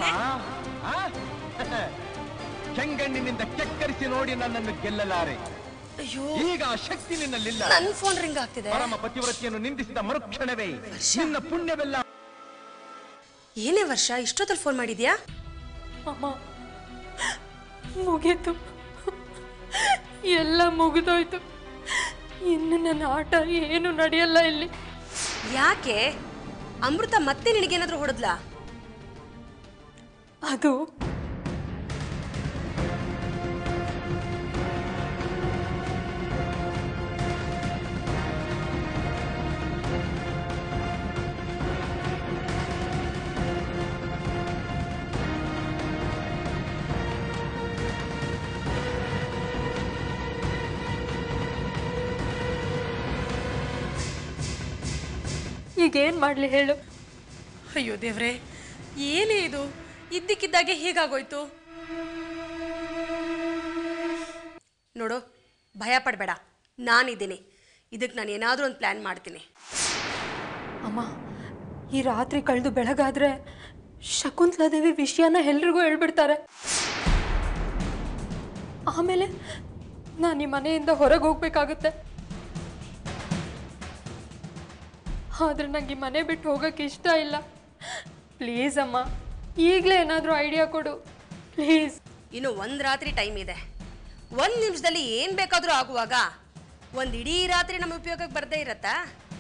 ಆ? ಕೆಂಗಣ್ಣಿನಿಂದ ಕೆಕ್ಕರಿಸಿ ನೋಡಿ ನನ್ನನ್ನು ಗೆಲ್ಲಲಾರೆ ಅಯ್ಯೋ ಈಗ ಆ ಶಕ್ತಿ ನಿನ್ನಲ್ಲಿಲ್ಲ ನನ್ ಫೋನ್ ರಿಂಗ್ ಆಗ್ತಿದೆ ಪರಮ ಪತಿವ್ರತಿಯನ್ನು ನಿಂದಿಸಿದ ಮರುಕ್ಷಣವೇ ನಿನ್ನ ಪುಣ್ಯವೆಲ್ಲ ಏನೇ ವರ್ಷ ಇಷ್ಟೊತ್ತಲ್ಲಿ ಫೋನ್ ಮಾಡಿದ್ಯಾ ಅಮ್ಮ ಮುಗೀತು ಎಲ್ಲ ಮುಗಿದೋಯ್ತು ಇನ್ನು ನನ್ನ ಆಟ ಏನು ನಡೆಯಲ್ಲ ಇಲ್ಲಿ ಯಾಕೆ ಅಮೃತ ಮತ್ತೆ ನಿನಗೇನಾದ್ರೂ ಹೊಡೆದ್ಲಾ ಅದು ಈಗೇನು ಮಾಡಲಿ ಹೇಳು ಅಯ್ಯೋ ದೇವ್ರೆ ಏನೇ ಇದು ಇದ್ದಕ್ಕಿದ್ದಾಗೆ ಹೀಗಾಗೋಯ್ತು ನೋಡು ಭಯ ಪಡಬೇಡ ನಾನಿದ್ದೀನಿ ಇದಕ್ಕೆ ನಾನು ಏನಾದರೂ ಒಂದು ಪ್ಲ್ಯಾನ್ ಮಾಡ್ತೀನಿ ಅಮ್ಮ ಈ ರಾತ್ರಿ ಕಳೆದು ಬೆಳಗಾದ್ರೆ ಶಕುಂತಲಾದೇವಿ ವಿಷಯನ ಎಲ್ರಿಗೂ ಹೇಳ್ಬಿಡ್ತಾರೆ ಆಮೇಲೆ ನಾನು ಈ ಮನೆಯಿಂದ ಹೊರಗೆ ಹೋಗ್ಬೇಕಾಗುತ್ತೆ ಆದ್ರೆ ನಂಗೆ ಈ ಮನೆ ಬಿಟ್ಟು ಹೋಗೋಕ್ಕೆ ಇಷ್ಟ ಇಲ್ಲ ಪ್ಲೀಸ್ ಅಮ್ಮ ಈಗಲೇ ಏನಾದರೂ ಐಡಿಯಾ ಕೊಡು ಪ್ಲೀಸ್ ಇನ್ನು ಒಂದು ರಾತ್ರಿ ಟೈಮ್ ಇದೆ ಒಂದು ನಿಮಿಷದಲ್ಲಿ ಏನು ಬೇಕಾದರೂ ಆಗುವಾಗ ಒಂದು ಇಡೀ ರಾತ್ರಿ ನಮ್ಮ ಉಪಯೋಗಕ್ಕೆ ಬರದೇ ಇರತ್ತಾ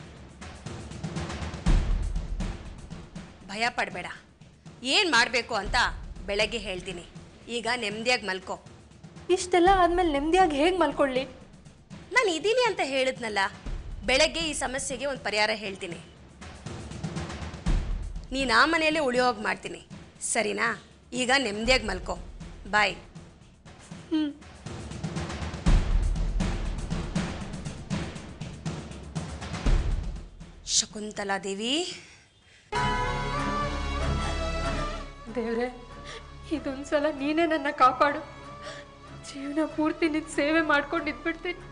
ಭಯ ಪಡಬೇಡ ಏನು ಮಾಡಬೇಕು ಅಂತ ಬೆಳಗ್ಗೆ ಹೇಳ್ತೀನಿ ಈಗ ನೆಮ್ಮದಿಯಾಗಿ ಮಲ್ಕೋ ಇಷ್ಟೆಲ್ಲ ಆದಮೇಲೆ ನೆಮ್ಮದಿಯಾಗಿ ಹೇಗೆ ಮಲ್ಕೊಳ್ಳಿ ನಾನು ಇದ್ದೀನಿ ಅಂತ ಹೇಳಿದ್ನಲ್ಲ ಬೆಳಗ್ಗೆ ಈ ಸಮಸ್ಯೆಗೆ ಒಂದು ಪರಿಹಾರ ಹೇಳ್ತೀನಿ ನೀನು ಆ ಮನೆಯಲ್ಲೇ ಉಳಿಯೋಗಿ ಮಾಡ್ತೀನಿ ಸರಿನಾ ಈಗ ನೆಮ್ಮದಿಯಾಗಿ ಮಲ್ಕೋ ಬಾಯ್ ಶಕುಂತಲಾ ದೇವಿ ದೇವ್ರೆ ಇದೊಂದ್ಸಲ ನೀನೇ ನನ್ನ ಕಾಪಾಡು ಜೀವನ ಪೂರ್ತಿ ನಿನ್ ಸೇವೆ ಮಾಡ್ಕೊಂಡು ಇದ್ಬಿಡ್ತೀನಿ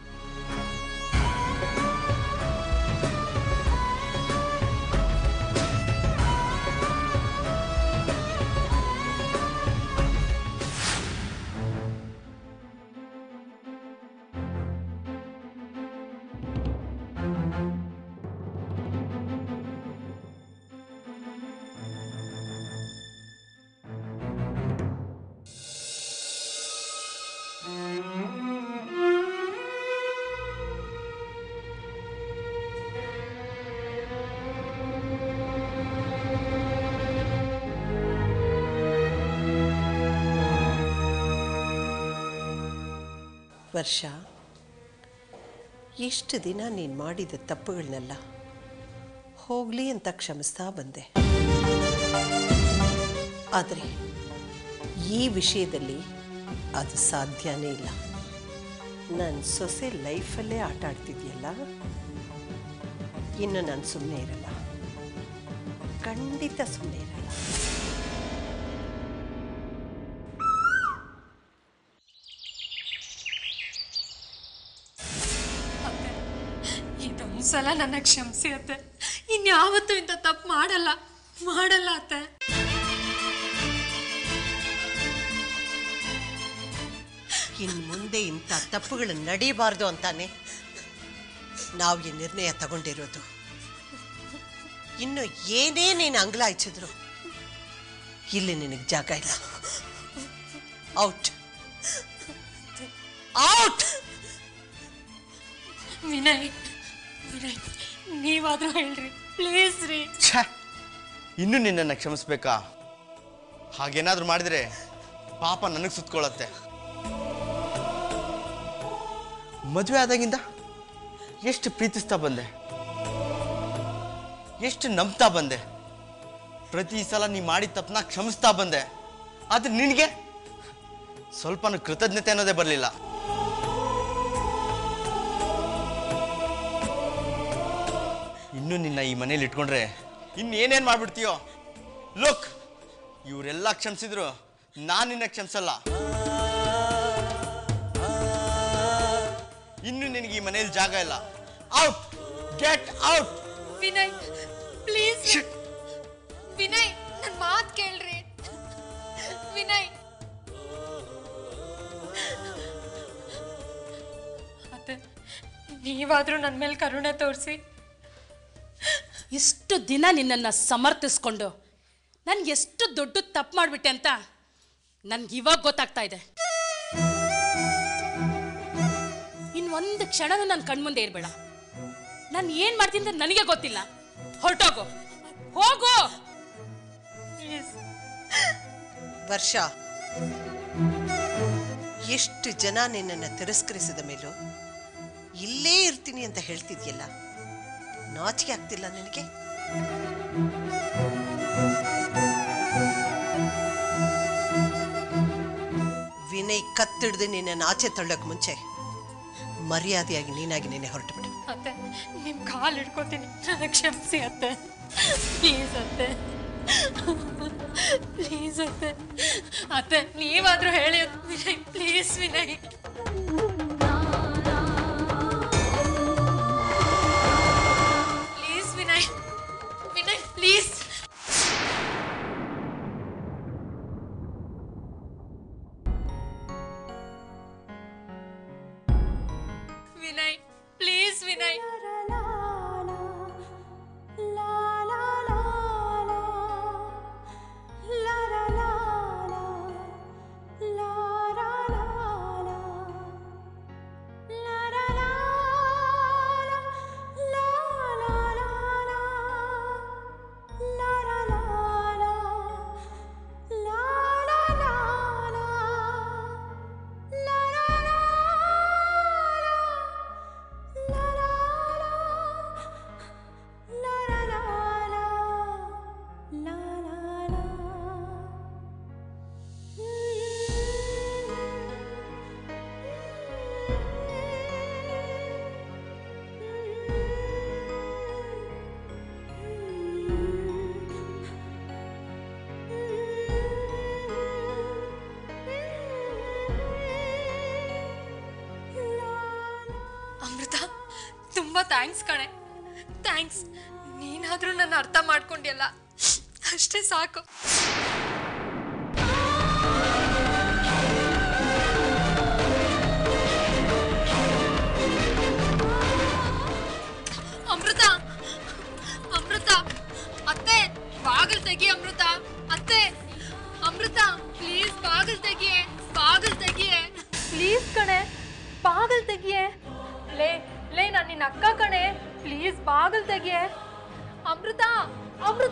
ವರ್ಷ ಇಷ್ಟು ದಿನ ನೀನು ಮಾಡಿದ ತಪ್ಪುಗಳನ್ನೆಲ್ಲ ಹೋಗಲಿ ಅಂತ ಕ್ಷಮಿಸ್ತಾ ಬಂದೆ ಆದರೆ ಈ ವಿಷಯದಲ್ಲಿ ಅದು ಸಾಧ್ಯನೇ ಇಲ್ಲ ನನ್ನ ಸೊಸೆ ಲೈಫಲ್ಲೇ ಆಟ ಆಡ್ತಿದ್ಯಲ್ಲ ಇನ್ನು ನಾನು ಸುಮ್ಮನೆ ಇರಲ್ಲ ಖಂಡಿತ ಸುಮ್ಮನೆ ಇರಲ್ಲ ಇದೊಂದ್ಸಲ ನನ್ನ ಕ್ಷಮಿಸಿ ಅತ್ತೆ ಇನ್ಯಾವತ್ತೂ ಇಂಥ ತಪ್ಪು ಮಾಡಲ್ಲ ಮಾಡಲ್ಲ ಅತ್ತೆ ಇನ್ನು ಮುಂದೆ ಇಂಥ ತಪ್ಪುಗಳು ನಡೀಬಾರ್ದು ಅಂತಾನೆ ನಾವು ಈ ನಿರ್ಣಯ ತಗೊಂಡಿರೋದು ಇನ್ನು ಏನೇ ನೀನು ಅಂಗ್ಲಾಯ್ಸಿದ್ರು ಇಲ್ಲಿ ನಿನಗೆ ಜಾಗ ಇಲ್ಲ ಔಟ್ ಔಟ್ ವಿನಯ್ ವಿನಯ್ ನೀವಾದ್ರೂ ಹೇಳ್ರಿ ಪ್ಲೀಸ್ ರೀ ಛೇ ಇನ್ನು ನಿನ್ನನ್ನು ಕ್ಷಮಿಸ್ಬೇಕಾ ಹಾಗೇನಾದ್ರೂ ಮಾಡಿದ್ರೆ ಪಾಪ ನನಗೆ ಸುತ್ಕೊಳ್ಳತ್ತೆ ಮದುವೆ ಆದಾಗಿಂದ ಎಷ್ಟು ಪ್ರೀತಿಸ್ತಾ ಬಂದೆ ಎಷ್ಟು ನಂಬ್ತಾ ಬಂದೆ ಪ್ರತಿ ಸಲ ನೀ ಮಾಡಿದ ತಪ್ಪನ್ನ ಕ್ಷಮಿಸ್ತಾ ಬಂದೆ ಆದ್ರೆ ನಿನಗೆ ಸ್ವಲ್ಪನೂ ಕೃತಜ್ಞತೆ ಅನ್ನೋದೇ ಬರಲಿಲ್ಲ ಇನ್ನು ನಿನ್ನ ಈ ಮನೇಲಿ ಇಟ್ಕೊಂಡ್ರೆ ಇನ್ನೇನೇನು ಮಾಡ್ಬಿಡ್ತೀಯೋ ಲುಕ್ ಇವರೆಲ್ಲ ಕ್ಷಮಿಸಿದ್ರು ನಾನು ನಿನ್ನ ಕ್ಷಮಿಸಲ್ಲ ಇನ್ನು ನಿನಗೆ ಈ ಮನೇಲಿ ಜಾಗ ಇಲ್ಲ out get out Vinay please Vinay ನನ್ನ ಮಾತು ಕೇಳ್ರಿ ವಿನಯ್ ಅತ್ತೆ ನೀವಾದ್ರೂ ನನ್ನ ಮೇಲೆ ಕರುಣೆ ತೋರಿಸಿ ಇಷ್ಟು ದಿನ ನಿನ್ನನ್ನು ಸಮರ್ಥಿಸ್ಕೊಂಡು ನನ್ಗೆ ಎಷ್ಟು ದೊಡ್ಡ ತಪ್ಪು ಮಾಡಿಬಿಟ್ಟೆ ಅಂತ ನನ್ಗೆ ಇವಾಗ ಗೊತ್ತಾಗ್ತಾ ಇದೆ ಇನ್ನು ಒಂದು ಕ್ಷಣನೂ ನನ್ನ ಕಣ್ಮುಂದೆ ಇರಬೇಡ ನಾನು ಏನು ಮಾಡ್ತೀನಿ ಅಂತ ನನಗೆ ಗೊತ್ತಿಲ್ಲ ಹೊರಟೋಗು ಹೋಗು ಪ್ಲೀಸ್ ವರ್ಷ ಎಷ್ಟು ಜನ ನಿನ್ನನ್ನು ತಿರಸ್ಕರಿಸಿದ ಮೇಲೂ ಇಲ್ಲೇ ಇರ್ತೀನಿ ಅಂತ ಹೇಳ್ತಿದ್ಯಲ್ಲ ನಾಚಿಕೆ ಆಗ್ತಿಲ್ಲ ನಿನಗೆ ವಿನಯ್ ಕತ್ತಿಡ್ದು ನಿನ್ನ ಆಚೆ ತಳ್ಳೋಕೆ ಮುಂಚೆ ಮರ್ಯಾದೆಯಾಗಿ ನೀನಾಗಿ ನೀನೆ ಹೊರಟು ಬಿಡು ಅತ್ತೆ ನಿಮ್ಮ ಕಾಲು ಹಿಡ್ಕೊತೀನಿ ನನಗೆ ಕ್ಷಮಿಸಿ ಅತ್ತೆ ಪ್ಲೀಸ್ ಅತ್ತೆ ಪ್ಲೀಸ್ ಅತ್ತೆ ಅತ್ತೆ ನೀವಾದ್ರೂ ಹೇಳಿ Vinay please Vinay please Vinay Vinay please Vinay please Vinay Amrita ತುಂಬಾ ಥ್ಯಾಂಕ್ಸ್ ಕಣೆ ಥ್ಯಾಂಕ್ಸ್ ನೀನಾದ್ರೂ ನನ್ನ ಅರ್ಥ ಮಾಡ್ಕೊಂಡಿಯಲ್ಲ ಅಷ್ಟೇ ಸಾಕು ಅಮೃತ ಅಮೃತ ಅತ್ತೆ ಬಾಗಿಲು ತೆಗಿ ಅಮೃತ ಅತ್ತೆ ಅಮೃತ ಪ್ಲೀಸ್ ಬಾಗಿಲು ತೆಗಿಯೇ ಬಾಗಿಲು ತೆಗಿಯೇ ಪ್ಲೀಸ್ ಕಣೆ ಬಾಗಿಲು ತೆಗಿಯೇ ಲೇ ಲೇ ನಾನು ನಿನ್ನ ಅಕ್ಕ ಕಣೆ ಪ್ಲೀಸ್ ಬಾಗಿಲು ತೆಗಿಯೇ ಅಮೃತ ಅಮೃತ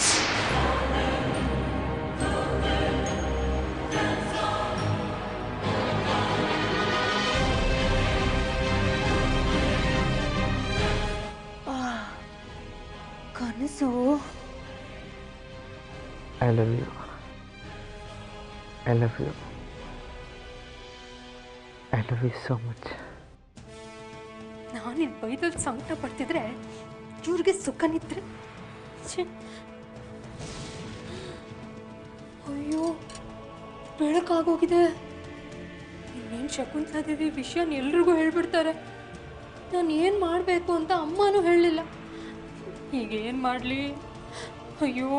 ಕನಸು I love you. I love you. I love you so much. ನಾನು ನಿನ್ನ ಬೈದಲ್ಲಿ ಸಂಕಟ ಪಡ್ತಿದ್ರೆ ಇವ್ರಿಗೆ ಸುಖ ನಿದ್ರೆ ಛೆ. ಅಯ್ಯೋ ಬೆಳಕಾಗೋಗಿದೆ ಇನ್ನೇನು ಶಕುಂತಲಾದೇವಿ ವಿಷಯನ ಎಲ್ರಿಗೂ ಹೇಳ್ಬಿಡ್ತಾರೆ ನಾನು ಏನು ಮಾಡಬೇಕು ಅಂತ ಅಮ್ಮನೂ ಹೇಳಲಿಲ್ಲ ಈಗ ಏನು ಮಾಡಲಿ ಅಯ್ಯೋ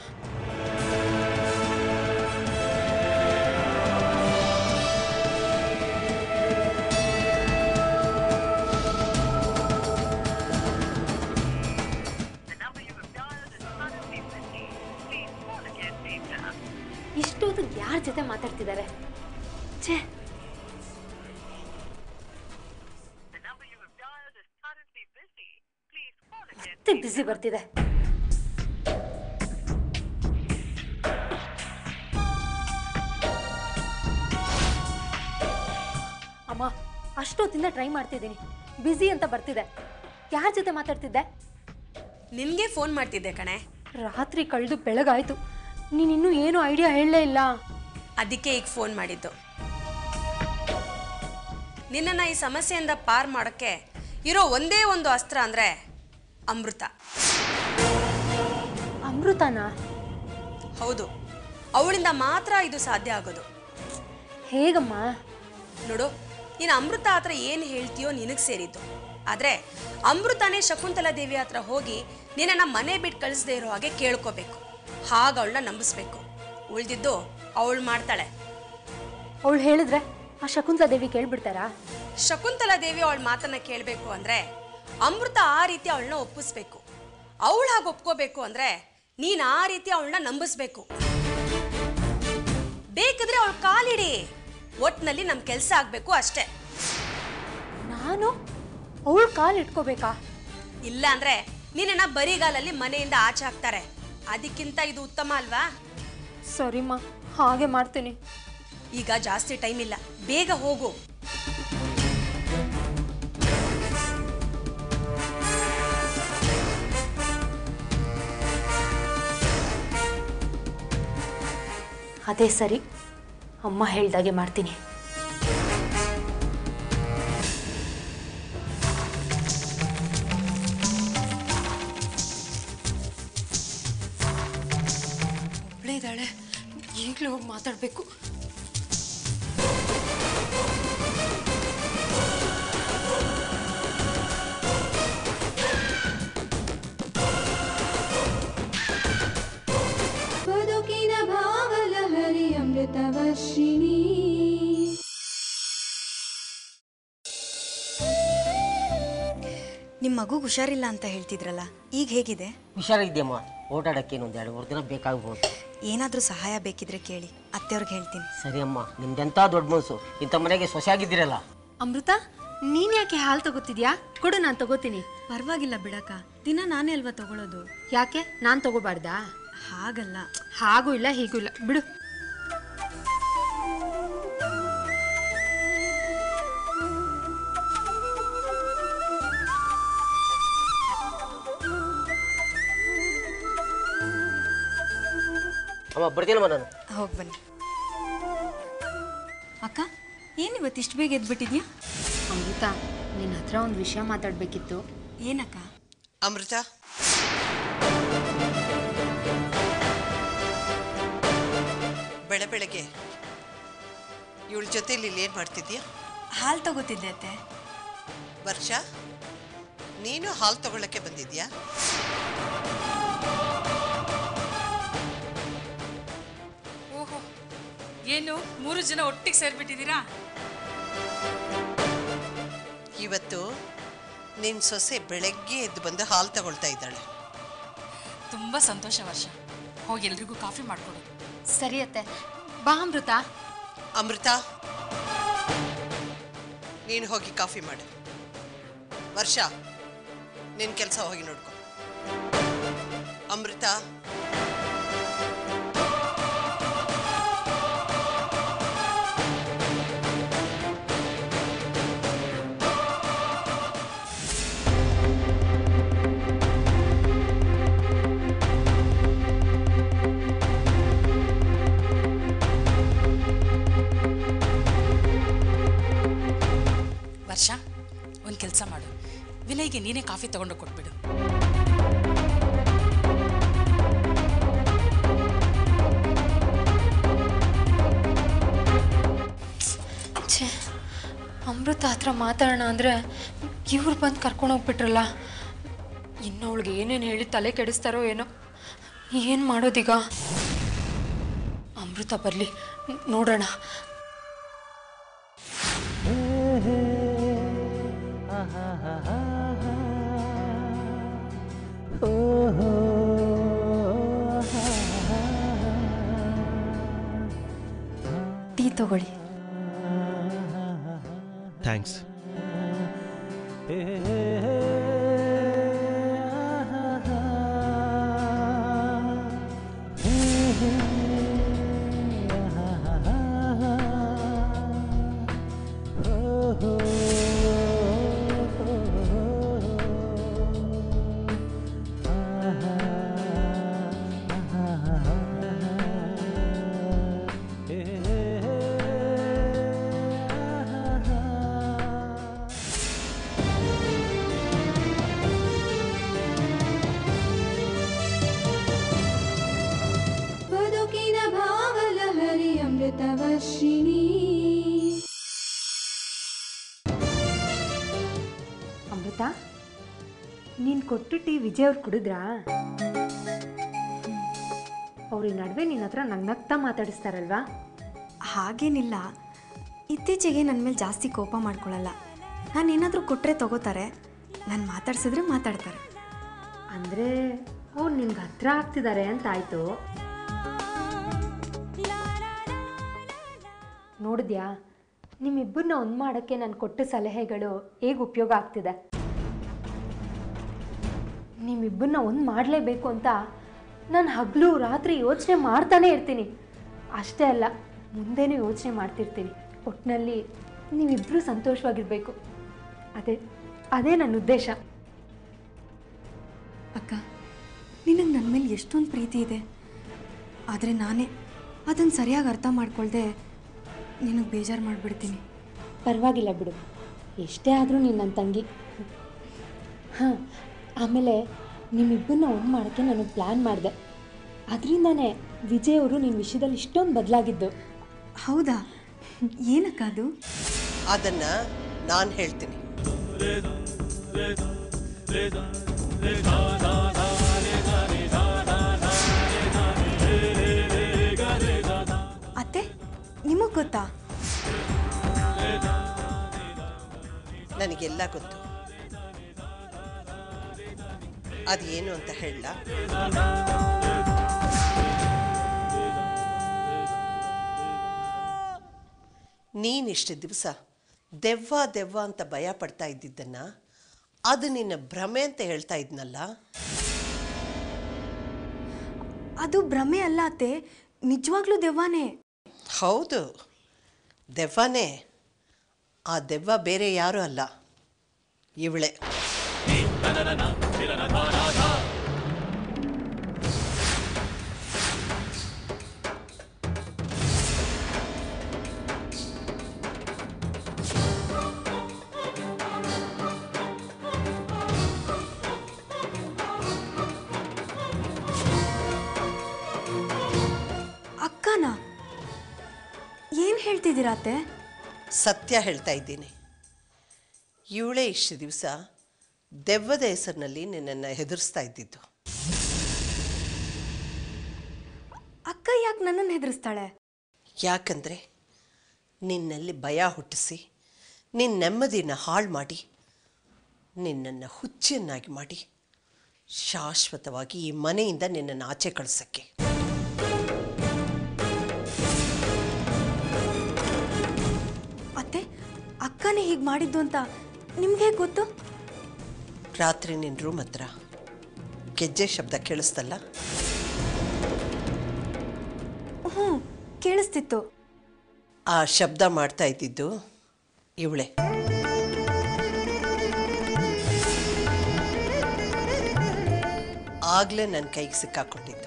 ಇಷ್ಟೊತ್ತು ಯಾರ ಜೊತೆ ಮಾತಾಡ್ತಿದ್ದಾರೆ ಛೇ ಮತ್ತೆ ಬಿಸಿ ಬರ್ತಿದೆ ಅಮ್ಮ ಅಷ್ಟೊತ್ತಿಂದ ಟ್ರೈ ಮಾಡ್ತಿದ್ದೀನಿ ಬ್ಯುಸಿ ಅಂತ ಬರ್ತಿದೆ ಯಾರ ಜೊತೆ ಮಾತಾಡ್ತಿದ್ದೆ ನಿನಗೆ ಫೋನ್ ಮಾಡ್ತಿದ್ದೆ ಕಣೆ ರಾತ್ರಿ ಕಳೆದು ಬೆಳಗಾಯ್ತು ನೀನಿನ್ನೂ ಏನು ಐಡಿಯಾ ಹೇಳಲೇ ಇಲ್ಲ ಅದಕ್ಕೆ ಈಗ ಫೋನ್ ಮಾಡಿದ್ದು ನಿನ್ನನ್ನು ಈ ಸಮಸ್ಯೆಯಿಂದ ಪಾರ್ ಮಾಡೋಕ್ಕೆ ಇರೋ ಒಂದೇ ಒಂದು ಅಸ್ತ್ರ ಅಂದರೆ ಅಮೃತ ಅಮೃತನಾ ಹೌದು ಅವಳಿಂದ ಮಾತ್ರ ಇದು ಸಾಧ್ಯ ಆಗೋದು ಹೇಗಮ್ಮ ನೋಡು ನೀನು ಅಮೃತ ಹತ್ರ ಏನು ಹೇಳ್ತೀಯೋ ನಿನಗೆ ಸೇರಿದ್ದು ಆದರೆ ಅಮೃತನೇ ಶಕುಂತಲಾ ದೇವಿ ಹತ್ರ ಹೋಗಿ ನಿನ್ನನ್ನು ಮನೆ ಬಿಟ್ಟು ಕಳಿಸದೇ ಇರೋ ಹಾಗೆ ಕೇಳ್ಕೋಬೇಕು ಹಾಗ ಅವಳನ್ನ ನಂಬಿಸ್ಬೇಕು ಉಳ್ದಿದ್ದು ಅವಳು ಮಾಡ್ತಾಳೆ ಅವಳು ಹೇಳಿದ್ರೆ ಆ ಶಕುಂತಲಾ ದೇವಿ ಕೇಳ್ಬಿಡ್ತಾರಾ ಶಕುಂತಲಾ ದೇವಿ ಅವಳ ಮಾತನ್ನ ಕೇಳಬೇಕು ಅಂದ್ರೆ ಅಮೃತ ಆ ರೀತಿ ಅವಳನ್ನ ಒಪ್ಪಿಸ್ಬೇಕು ಅವಳು ಹಾಗೆ ಒಪ್ಕೋಬೇಕು ಅಂದ್ರೆ ನೀನ್ ಆ ರೀತಿ ಅವಳನ್ನ ನಂಬಿಸ್ಬೇಕು ಬೇಕಿದ್ರೆ ಅವಳು ಕಾಲಿಡಿ ಒಟ್ನಲ್ಲಿ ನಮ್ ಕೆಲಸ ಆಗ್ಬೇಕು ಅಷ್ಟೇ ನಾನು ಅವಳು ಕಾಲು ಇಟ್ಕೋಬೇಕಾ ಇಲ್ಲ ಅಂದ್ರೆ ನಿನ್ನ ಬರಿಗಾಲಲ್ಲಿ ಮನೆಯಿಂದ ಆಚೆ ಹಾಕ್ತಾರೆ ಅದಕ್ಕಿಂತ ಇದು ಉತ್ತಮ ಅಲ್ವಾ ಸರಿಮ್ಮ ಹಾಗೆ ಮಾಡ್ತೀನಿ ಈಗ ಜಾಸ್ತಿ ಟೈಮ್ ಇಲ್ಲ ಬೇಗ ಹೋಗು ಅದೇ ಸರಿ ಅಮ್ಮ ಹೇಳ್ದಾಗೆ ಮಾಡ್ತೀನಿ ಒಬ್ಳೇ ಇದ್ದಾಳೆ ಈಗಲೂ ಹೋಗಿ ಮಾತಾಡಬೇಕು ಬದುಕಿನ ಭಾವಲಹರಿ ಅಮೃತವರ್ಷಿಣಿ ನಿಮ್ಮ ಮಗುಗೆ ಹುಷಾರಿಲ್ಲ ಅಂತ ಹೇಳ್ತಿದ್ರಲ್ಲ ಈಗ ಹೇಗಿದೆ ಹುಷಾರಿದ್ಯಮ್ಮ ಓಡಾಡಕ್ಕೆ ಒಂದು ಎರಡು ಮೂರು ದಿನ ಬೇಕಾಗ್ಬೋದು ಏನಾದರೂ ಸಹಾಯ ಬೇಕಿದ್ರೆ ಕೇಳಿ ಅತ್ತೆಯವ್ರಿಗೆ ಹೇಳ್ತೀನಿ ಸರಿ ಅಮ್ಮ ನಿಮ್ದೆಂತ ದೊಡ್ಡ ಮನಸ್ಸು ಇಂಥ ಮನೆಗೆ ಸೊಸೆಯಾಗಿದ್ದೀರಲ್ಲ ಅಮೃತ ನೀನ್ ಯಾಕೆ ಹಾಲು ತಗೋತಿದ್ಯಾ ಕೊಡು ನಾನು ತಗೋತೀನಿ ಪರವಾಗಿಲ್ಲ ಬಿಡಕ್ಕ ದಿನ ನಾನೇ ಅಲ್ವಾ ತಗೊಳ್ಳೋದು ಯಾಕೆ ನಾನು ತಗೋಬಾರ್ದಾ ಹಾಗಲ್ಲ ಹಾಗೂ ಇಲ್ಲ ಹೀಗೂ ಇಲ್ಲ ಬಿಡು ಅಮ್ಮ ಬರ್ತೀನಮ್ಮ ನಾನು ಹೋಗಿ ಬನ್ನಿ ಅಕ್ಕ ಏನಿವತ್ತು ಇಷ್ಟು ಬೇಗ ಎದ್ಬಿಟ್ಟಿದ್ಯಾ ಅಮೃತ ನಿನ್ನ ಹತ್ರ ಒಂದು ವಿಷಯ ಮಾತಾಡಬೇಕಿತ್ತು ಏನಕ್ಕ ಅಮೃತ ಬೆಳೆ ಬೆಳಗ್ಗೆ ಇವಳ ಜೊತೆಲಿ ಇಲ್ಲಿ ಏನು ಮಾಡ್ತಿದ್ಯಾ ಹಾಲು ತಗೋತಿದ್ದೆ ಅತ್ತೆ ವರ್ಷ ನೀನು ಹಾಲು ತಗೊಳ್ಳಕ್ಕೆ ಬಂದಿದ್ಯಾ ಓಹೋ ಏನು ಮೂರು ಜನ ಒಟ್ಟಿಗೆ ಸೇರ್ಬಿಟ್ಟಿದ್ದೀರಾ ಇವತ್ತು ನಿನ್ನ ಸೊಸೆ ಬೆಳಗ್ಗೆ ಎದ್ದು ಬಂದು ಹಾಲು ತಗೊಳ್ತಾ ಇದ್ದಾಳೆ ತುಂಬಾ ಸಂತೋಷ ವರ್ಷ ಹೋಗಿ ಎಲ್ರಿಗೂ ಕಾಫಿ ಮಾಡ್ಕೊಡು ಸರಿ ಅತ್ತೆ ಬಾ ಅಮೃತ ಅಮೃತ ನೀನು ಹೋಗಿ ಕಾಫಿ ಮಾಡು ವರ್ಷ ನಿನ್ನ ಕೆಲಸ ಹೋಗಿ ನೋಡ್ಕೊ ಅಮೃತ ವರ್ಷ ಒಂದು ಕೆಲಸ ಮಾಡು ವಿನಯ್ಗೆ ನೀನೇ ಕಾಫಿ ತಗೊಂಡು ಕೊಟ್ಬಿಡು ಛೇ ಅಮೃತ ಹತ್ರ ಮಾತಾಡೋಣ ಅಂದರೆ ಇವ್ರು ಬಂದು ಕರ್ಕೊಂಡು ಹೋಗ್ಬಿಟ್ರಲ್ಲ ಇನ್ನು ಅವಳಿಗೆ ಏನೇನು ಹೇಳಿ ತಲೆ ಕೆಡಿಸ್ತಾರೋ ಏನೋ ಏನು ಮಾಡೋದೀಗ ಅಮೃತ ಬರಲಿ ನೋಡೋಣ ಟೀ ತಗೊಳ್ಳಿ ಥ್ಯಾಂಕ್ಸ್ ಬದುಕಿನ ಭಾವಲಹರಿ ಅಮೃತವರ್ಷಿಣಿ ಅಮೃತ ನೀನು ಕೊಟ್ಟು ಟೀ ವಿಜಯ್ ಅವ್ರು ಕುಡಿದ್ರಾ ಅವ್ರ ಈ ನಡುವೆ ನಿನ್ನ ಹತ್ರ ನಗ್ನಗ್ತಾ ಮಾತಾಡಿಸ್ತಾರಲ್ವಾ ಹಾಗೇನಿಲ್ಲ ಇತ್ತೀಚೆಗೆ ನನ್ನ ಮೇಲೆ ಜಾಸ್ತಿ ಕೋಪ ಮಾಡ್ಕೊಳ್ಳಲ್ಲ ನಾನು ಏನಾದರೂ ಕೊಟ್ಟರೆ ತಗೋತಾರೆ ನಾನು ಮಾತಾಡ್ಸಿದ್ರೆ ಮಾತಾಡ್ತಾರೆ ಅಂದರೆ ಅವ್ರು ನಿನ್ಗೆ ಹತ್ರ ಆಗ್ತಿದ್ದಾರೆ ಅಂತ ಆಯಿತು ನೋಡಿದ್ಯಾ ನಿಮ್ಮಿಬ್ಬರನ್ನ ಒಂದು ಮಾಡೋಕ್ಕೆ ನಾನು ಕೊಟ್ಟ ಸಲಹೆಗಳು ಹೇಗೆ ಉಪಯೋಗ ಆಗ್ತಿದೆ ನಿಮ್ಮಿಬ್ಬರನ್ನ ಒಂದು ಮಾಡಲೇಬೇಕು ಅಂತ ನಾನು ಹಗಲು ರಾತ್ರಿ ಯೋಚನೆ ಮಾಡ್ತಾನೆ ಇರ್ತೀನಿ ಅಷ್ಟೇ ಅಲ್ಲ ಮುಂದೆನೂ ಯೋಚನೆ ಮಾಡ್ತಿರ್ತೀನಿ ಒಟ್ಟಿನಲ್ಲಿ ನೀವಿಬ್ಬರೂ ಸಂತೋಷವಾಗಿರಬೇಕು ಅದೇ ಅದೇ ನನ್ನ ಉದ್ದೇಶ ಅಕ್ಕ ನಿನಗೆ ನನ್ನ ಮೇಲೆ ಎಷ್ಟೊಂದು ಪ್ರೀತಿ ಇದೆ ಆದರೆ ನಾನೇ ಅದನ್ನು ಸರಿಯಾಗಿ ಅರ್ಥ ಮಾಡ್ಕೊಳ್ದೆ ನಿನಗೆ ಬೇಜಾರು ಮಾಡಿಬಿಡ್ತೀನಿ ಪರವಾಗಿಲ್ಲ ಬಿಡು ಎಷ್ಟೇ ಆದರೂ ನೀನು ನನ್ನ ತಂಗಿ ಹಾಂ ಆಮೇಲೆ ನಿಮ್ಮಿಬ್ಬರನ್ನ ಒಂದು ಮಾಡೋಕ್ಕೆ ನಾನು ಪ್ಲ್ಯಾನ್ ಮಾಡಿದೆ ಅದರಿಂದನೇ ವಿಜಯ್ ಅವರು ನಿನ್ನ ವಿಷಯದಲ್ಲಿ ಇಷ್ಟೊಂದು ಬದಲಾಗಿದ್ದು ಹೌದಾ ಏನಕ್ಕ ಅದು ಅದನ್ನ ನಾನು ಹೇಳ್ತೀನಿ ಅತ್ತೆ ನಿಮಗೆ ಗೊತ್ತಾ ನನಗೆಲ್ಲ ಗೊತ್ತು ಅದೇನು ಅಂತ ಹೇಳ ನೀನಿಷ್ಟು ದಿವಸ ದೆವ್ವ ದೆವ್ವ ಅಂತ ಭಯ ಪಡ್ತಾ ಇದ್ದಿದ್ದನ್ನ ಅದು ನಿನ್ನ ಭ್ರಮೆ ಅಂತ ಹೇಳ್ತಾ ಇದ್ನಲ್ಲ ಅದು ಭ್ರಮೆ ಅಲ್ಲ ಅತ್ತೆ ನಿಜವಾಗ್ಲೂ ದೆವ್ವಾನೇ ಹೌದು ದೆವ್ವನೇ ಆ ದೆವ್ವ ಬೇರೆ ಯಾರೂ ಅಲ್ಲ ಇವಳೆ ಅಕ್ಕನ ಏನು ಹೇಳ್ತಿದ್ದೀರಾ ಅತ್ತೆ ಸತ್ಯ ಹೇಳ್ತಾ ಇದ್ದೀನಿ ಇವಳೇ ಇಷ್ಟು ದಿವಸ ದೆವ್ವದ ಹೆಸರಿನಲ್ಲಿ ನಿನ್ನನ್ನು ಹೆದರಿಸ್ತಾ ಇದ್ದಿದ್ದು ಅಕ್ಕ ಯಾಕೆ ನನ್ನನ್ನು ಹೆದರಿಸ್ತಾಳೆ ಯಾಕಂದರೆ ನಿನ್ನಲ್ಲಿ ಭಯ ಹುಟ್ಟಿಸಿ ನಿನ್ನ ನೆಮ್ಮದಿನ ಹಾಳು ಮಾಡಿ ನಿನ್ನನ್ನು ಹುಚ್ಚನ್ನಾಗಿ ಮಾಡಿ ಶಾಶ್ವತವಾಗಿ ಈ ಮನೆಯಿಂದ ನಿನ್ನನ್ನು ಆಚೆ ಕಳ್ಸೋಕ್ಕೆ ಅತ್ತೆ ಅಕ್ಕನೇ ಹೀಗೆ ಮಾಡಿದ್ದು ಅಂತ ನಿಮ್ಗೆ ಹೇಗೆ ಗೊತ್ತು ರಾತ್ರಿ ನಿನ್ನ ರೂಮ್ ಹತ್ರ ಗೆಜ್ಜೆ ಶಬ್ದ ಕೇಳಿಸ್ತಲ್ಲ ಹ್ಞೂ ಕೇಳಿಸ್ತಿತ್ತು ಆ ಶಬ್ದ ಮಾಡ್ತಾ ಇದ್ದಿದ್ದು ಇವಳೆ ಆಗಲೇ ನನ್ನ ಕೈಗೆ ಸಿಕ್ಕಾಕೊಂಡಿದ್ದು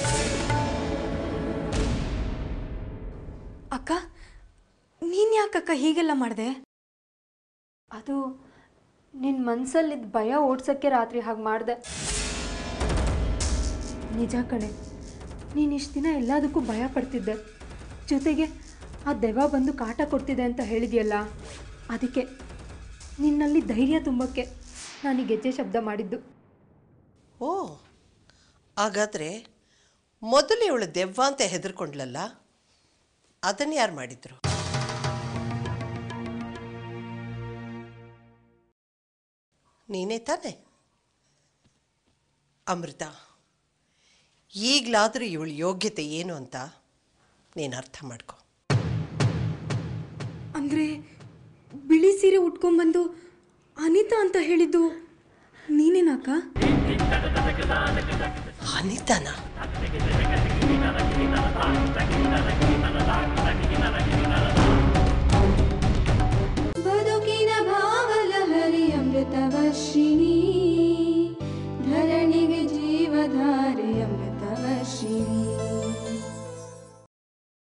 ಅಕ್ಕ ನೀನು ಯಾಕಕ್ಕ ಹೀಗೆಲ್ಲ ಮಾಡಿದೆ ಅದು ನಿನ್ನ ಮನಸ್ಸಲ್ಲಿದ್ದ ಭಯ ಓಡ್ಸೋಕ್ಕೆ ರಾತ್ರಿ ಹಾಗೆ ಮಾಡಿದೆ ನಿಜ ಕಣೆ ನೀನು ಇಷ್ಟು ದಿನ ಎಲ್ಲದಕ್ಕೂ ಭಯ ಪಡ್ತಿದ್ದೆ ಜೊತೆಗೆ ಆ ದೆವ್ವ ಬಂದು ಕಾಟ ಕೊಡ್ತಿದೆ ಅಂತ ಹೇಳಿದೆಯಲ್ಲ ಅದಕ್ಕೆ ನಿನ್ನಲ್ಲಿ ಧೈರ್ಯ ತುಂಬಕ್ಕೆ ನಾನು ಈ ಗೆಜ್ಜೆ ಶಬ್ದ ಮಾಡಿದ್ದು ಓ ಹಾಗಾದರೆ ಮೊದಲು ಇವಳು ದೆವ್ವ ಅಂತ ಹೆದರ್ಕೊಂಡ್ಲಲ್ಲ ಅದನ್ನು ಯಾರು ಮಾಡಿದ್ರು ನೀನೇ ತಾನೆ ಅಮೃತ ಈಗಲಾದರೂ ಇವಳ ಯೋಗ್ಯತೆ ಏನು ಅಂತ ನೀನು ಅರ್ಥ ಮಾಡ್ಕೊ ಅಂದರೆ ಬಿಳಿ ಸೀರೆ ಉಟ್ಕೊಂಡ್ಬಂದು ಅನಿತಾ ಅಂತ ಹೇಳಿದ್ದು ನೀನೇನಾಕ ಅನಿತಾನ